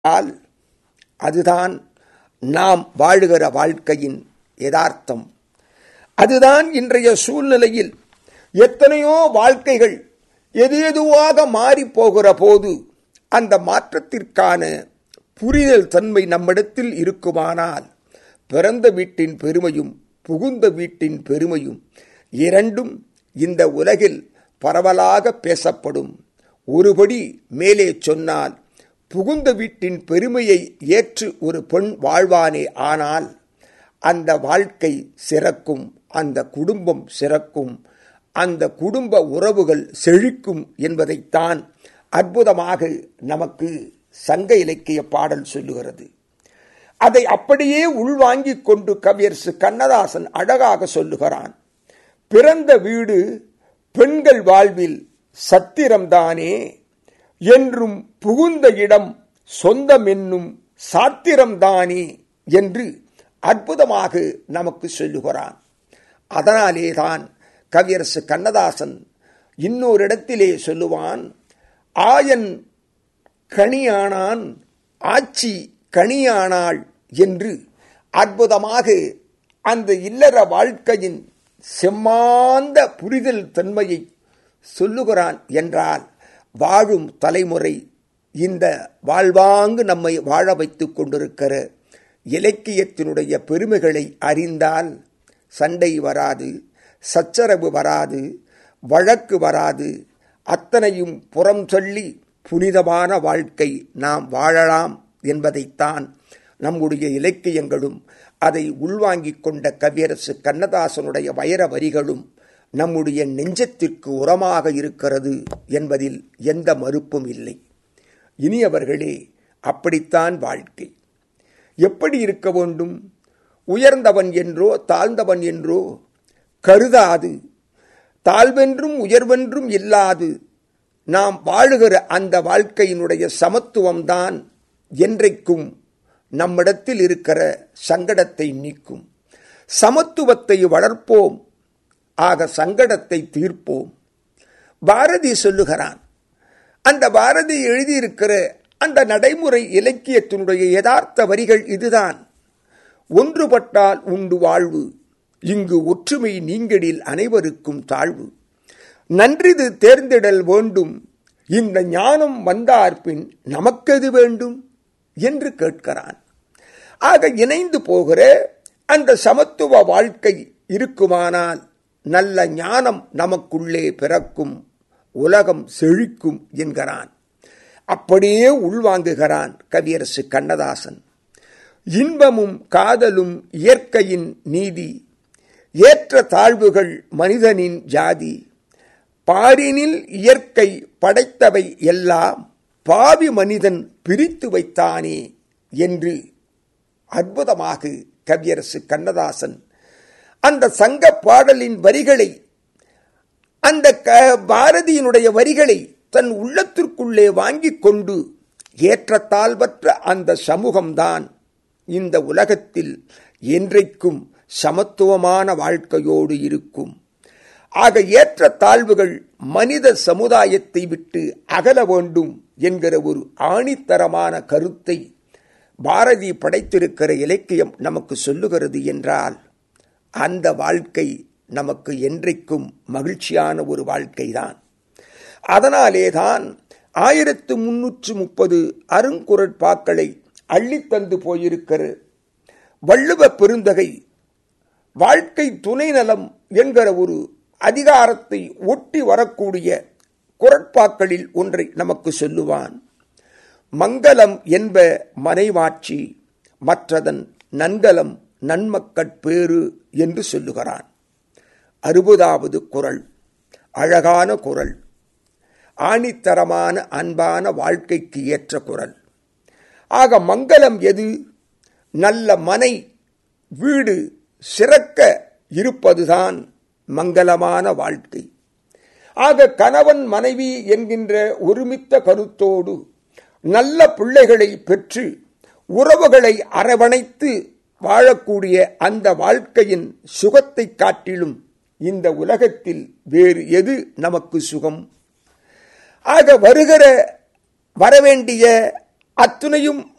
all அதுதான் நாம் வாழுகிற வாழ்க்கையின் யதார்த்தம் அதுதான் இன்றைய சூழ்நிலையில் எத்தனையோ வாழ்க்கைகள் எது எதுவாக மாறி போகிற போது அந்த மாற்றத்திற்கான புரிதல் தன்மை நம்மிடத்தில் இருக்குமானால் பிறந்த வீட்டின் பெருமையும் புகுந்த வீட்டின் பெருமையும் இரண்டும் இந்த உலகில் பரவலாக பேசப்படும் ஒருபடி மேலே சொன்னால் புகுந்த வீட்டின் பெருமையை ஏற்று ஒரு பெண் வாழ்வானே ஆனால் அந்த வாழ்க்கை சிறக்கும் அந்த குடும்பம் சிறக்கும் அந்த குடும்ப உறவுகள் செழிக்கும் என்பதைத்தான் அற்புதமாக நமக்கு சங்க இலக்கிய பாடல் சொல்லுகிறது அதை அப்படியே உள்வாங்கிக் கொண்டு கவியரசு கண்ணதாசன் அழகாக சொல்லுகிறான் பிறந்த வீடு பெண்கள் வாழ்வில் சத்திரம்தானே என்றும் புகுந்த இடம் சொந்தம் என்னும் சாத்திரம்தானே என்று அற்புதமாக நமக்கு சொல்லுகிறான் அதனாலேதான் கவியரசு கண்ணதாசன் இன்னொரு இடத்திலே சொல்லுவான் ஆயன் கணியானான் ஆட்சி கணியானாள் என்று அற்புதமாக அந்த இல்லற வாழ்க்கையின் செம்மாந்த புரிதல் தன்மையை சொல்லுகிறான் என்றால் வாழும் தலைமுறை இந்த வாழ்வாங்கு நம்மை வாழ வைத்துக் கொண்டிருக்கிற இலக்கியத்தினுடைய பெருமைகளை அறிந்தால் சண்டை வராது சச்சரவு வராது வழக்கு வராது அத்தனையும் புறம் சொல்லி புனிதமான வாழ்க்கை நாம் வாழலாம் என்பதைத்தான் நம்முடைய இலக்கியங்களும் அதை உள்வாங்கிக் கொண்ட கவியரசு கண்ணதாசனுடைய வைர வரிகளும் நம்முடைய நெஞ்சத்திற்கு உரமாக இருக்கிறது என்பதில் எந்த மறுப்பும் இல்லை இனியவர்களே அப்படித்தான் வாழ்க்கை எப்படி இருக்க வேண்டும் உயர்ந்தவன் என்றோ தாழ்ந்தவன் என்றோ கருதாது தாழ்வென்றும் உயர்வென்றும் இல்லாது நாம் வாழுகிற அந்த வாழ்க்கையினுடைய சமத்துவம்தான் என்றைக்கும் நம்மிடத்தில் இருக்கிற சங்கடத்தை நீக்கும் சமத்துவத்தை வளர்ப்போம் ஆக சங்கடத்தை தீர்ப்போம் பாரதி சொல்லுகிறான் அந்த பாரதி எழுதியிருக்கிற அந்த நடைமுறை இலக்கியத்தினுடைய யதார்த்த வரிகள் இதுதான் ஒன்றுபட்டால் உண்டு வாழ்வு இங்கு ஒற்றுமை நீங்கடில் அனைவருக்கும் தாழ்வு நன்றிது தேர்ந்திடல் வேண்டும் இந்த ஞானம் வந்தார்பின் நமக்கெது வேண்டும் என்று கேட்கிறான் ஆக இணைந்து போகிற அந்த சமத்துவ வாழ்க்கை இருக்குமானால் நல்ல ஞானம் நமக்குள்ளே பிறக்கும் உலகம் செழிக்கும் என்கிறான் அப்படியே உள்வாங்குகிறான் கவியரசு கண்ணதாசன் இன்பமும் காதலும் இயற்கையின் நீதி ஏற்ற தாழ்வுகள் மனிதனின் ஜாதி பாரினில் இயற்கை படைத்தவை எல்லாம் பாவி மனிதன் பிரித்து வைத்தானே என்று அற்புதமாக கவியரசு கண்ணதாசன் அந்த சங்க பாடலின் வரிகளை அந்த பாரதியினுடைய வரிகளை தன் உள்ளத்திற்குள்ளே வாங்கிக் கொண்டு ஏற்றத்தாழ்வற்ற அந்த சமூகம்தான் இந்த உலகத்தில் என்றைக்கும் சமத்துவமான வாழ்க்கையோடு இருக்கும் ஆக ஏற்ற தாழ்வுகள் மனித சமுதாயத்தை விட்டு அகல வேண்டும் என்கிற ஒரு ஆணித்தரமான கருத்தை பாரதி படைத்திருக்கிற இலக்கியம் நமக்கு சொல்லுகிறது என்றால் அந்த வாழ்க்கை நமக்கு என்றைக்கும் மகிழ்ச்சியான ஒரு வாழ்க்கைதான் அதனாலேதான் ஆயிரத்து முன்னூற்று முப்பது அருங்குரட்பாக்களை அள்ளித்தந்து போயிருக்கிற வள்ளுவ பெருந்தகை வாழ்க்கை துணை நலம் என்கிற ஒரு அதிகாரத்தை ஒட்டி வரக்கூடிய குரட்பாக்களில் ஒன்றை நமக்கு சொல்லுவான் மங்களம் என்ப மனைவாட்சி மற்றதன் நன்கலம் நன்மக்கட்பேறு என்று சொல்லுகிறான் அறுபதாவது குரல் அழகான குரல் ஆணித்தரமான அன்பான வாழ்க்கைக்கு ஏற்ற குரல் ஆக மங்களம் எது நல்ல மனை வீடு சிறக்க இருப்பதுதான் மங்களமான வாழ்க்கை ஆக கணவன் மனைவி என்கின்ற ஒருமித்த கருத்தோடு நல்ல பிள்ளைகளை பெற்று உறவுகளை அரவணைத்து வாழக்கூடிய அந்த வாழ்க்கையின் சுகத்தை காட்டிலும் இந்த உலகத்தில் வேறு எது நமக்கு சுகம் ஆக வருகிற வரவேண்டிய அத்துணையும்